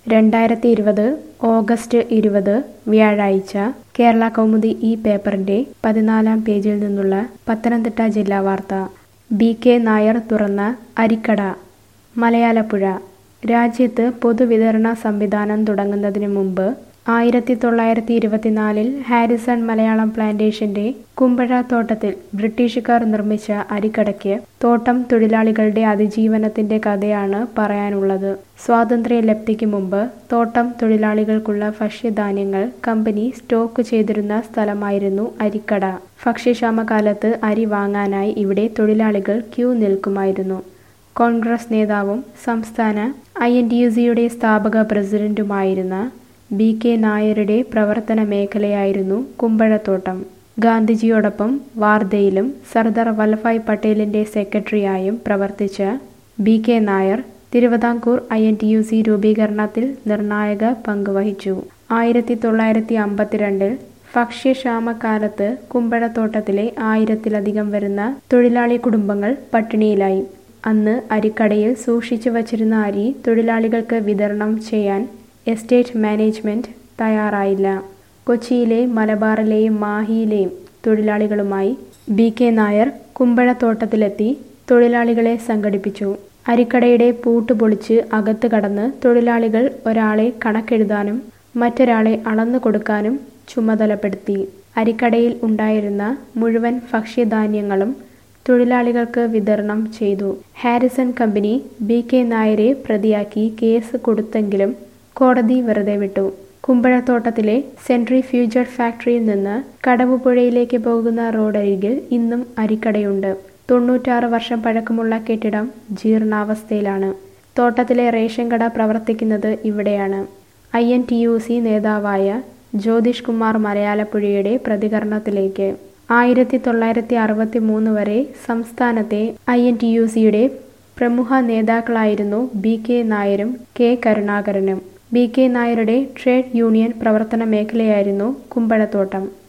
രണ്ടായിരത്തി ഇരുപത് ഓഗസ്റ്റ് ഇരുപത് വ്യാഴാഴ്ച കേരള കൗമുദി ഈ പേപ്പറിന്റെ പതിനാലാം പേജിൽ നിന്നുള്ള പത്തനംതിട്ട ജില്ലാ വാർത്ത ബി കെ നായർ തുറന്ന അരിക്കട മലയാലപ്പുഴ രാജ്യത്ത് പൊതുവിതരണ സംവിധാനം തുടങ്ങുന്നതിന് മുമ്പ് ആയിരത്തി തൊള്ളായിരത്തി ഇരുപത്തിനാലിൽ ഹാരിസൺ മലയാളം പ്ലാന്റേഷന്റെ കുമ്പഴ തോട്ടത്തിൽ ബ്രിട്ടീഷുകാർ നിർമ്മിച്ച അരിക്കടയ്ക്ക് തോട്ടം തൊഴിലാളികളുടെ അതിജീവനത്തിന്റെ കഥയാണ് പറയാനുള്ളത് സ്വാതന്ത്ര്യ ലബ്ധിക്ക് മുമ്പ് തോട്ടം തൊഴിലാളികൾക്കുള്ള ഭക്ഷ്യധാന്യങ്ങൾ കമ്പനി സ്റ്റോക്ക് ചെയ്തിരുന്ന സ്ഥലമായിരുന്നു അരിക്കട ഭക്ഷ്യക്ഷാമകാലത്ത് അരി വാങ്ങാനായി ഇവിടെ തൊഴിലാളികൾ ക്യൂ നിൽക്കുമായിരുന്നു കോൺഗ്രസ് നേതാവും സംസ്ഥാന ഐ എൻ ടി യു സിയുടെ സ്ഥാപക പ്രസിഡന്റുമായിരുന്ന ബി കെ നായരുടെ പ്രവർത്തന മേഖലയായിരുന്നു കുമ്പഴത്തോട്ടം ഗാന്ധിജിയോടൊപ്പം വാർധയിലും സർദാർ വല്ലഭായ് പട്ടേലിന്റെ സെക്രട്ടറിയായും പ്രവർത്തിച്ച B K Nair Thiruvithamkoor I N T U C രൂപീകരണത്തിൽ നിർണായക പങ്കുവഹിച്ചു ആയിരത്തി തൊള്ളായിരത്തി അമ്പത്തിരണ്ടിൽ ഭക്ഷ്യക്ഷാമക്കാലത്ത് കുമ്പഴത്തോട്ടത്തിലെ ആയിരത്തിലധികം വരുന്ന തൊഴിലാളി കുടുംബങ്ങൾ പട്ടിണിയിലായി അന്ന് അരിക്കടയിൽ സൂക്ഷിച്ചു വച്ചിരുന്ന അരി തൊഴിലാളികൾക്ക് വിതരണം ചെയ്യാൻ എസ്റ്റേറ്റ് മാനേജ്മെന്റ് തയ്യാറായില്ല കൊച്ചിയിലെ മലബാറിലെയും മാഹിയിലെയും തൊഴിലാളികളുമായി ബി കെ നായർ കുമ്പഴത്തോട്ടത്തിലെത്തി തൊഴിലാളികളെ സംഘടിപ്പിച്ചു അരിക്കടയുടെ പൂട്ട് പൊളിച്ച് അകത്ത് കടന്ന് തൊഴിലാളികൾ ഒരാളെ കണക്കെഴുതാനും മറ്റൊരാളെ അളന്നു കൊടുക്കാനും ചുമതലപ്പെടുത്തി അരിക്കടയിൽ ഉണ്ടായിരുന്ന മുഴുവൻ ഭക്ഷ്യധാന്യങ്ങളും തൊഴിലാളികൾക്ക് വിതരണം ചെയ്തു ഹാരിസൺ കമ്പനി ബി കെ നായരെ പ്രതിയാക്കി കേസ് കൊടുത്തെങ്കിലും കോടതി വെറുതെ വിട്ടു കുമ്പഴത്തോട്ടത്തിലെ സെൻട്രിഫ്യൂജർ ഫാക്ടറിയിൽ നിന്ന് കടവുപുഴയിലേക്ക് പോകുന്ന റോഡരികിൽ ഇന്നും അരിക്കടയുണ്ട് തൊണ്ണൂറ്റാറ് വർഷം പഴക്കമുള്ള കെട്ടിടം ജീർണാവസ്ഥയിലാണ് തോട്ടത്തിലെ റേഷൻ കട പ്രവർത്തിക്കുന്നത് ഇവിടെയാണ് I N T U C നേതാവായ ജ്യോതിഷ് കുമാർ മലയാലപ്പുഴയുടെ പ്രതികരണത്തിലേക്ക് ആയിരത്തി തൊള്ളായിരത്തി അറുപത്തി മൂന്ന് വരെ സംസ്ഥാനത്തെ ഐ എൻ ടി യു സിയുടെ പ്രമുഖ നേതാക്കളായിരുന്നു ബി കെ നായരും കെ കരുണാകരനും ബി കെ നായരുടെ ട്രേഡ് യൂണിയൻ പ്രവർത്തന മേഖലയായിരുന്നു കുമ്പഴത്തോട്ടം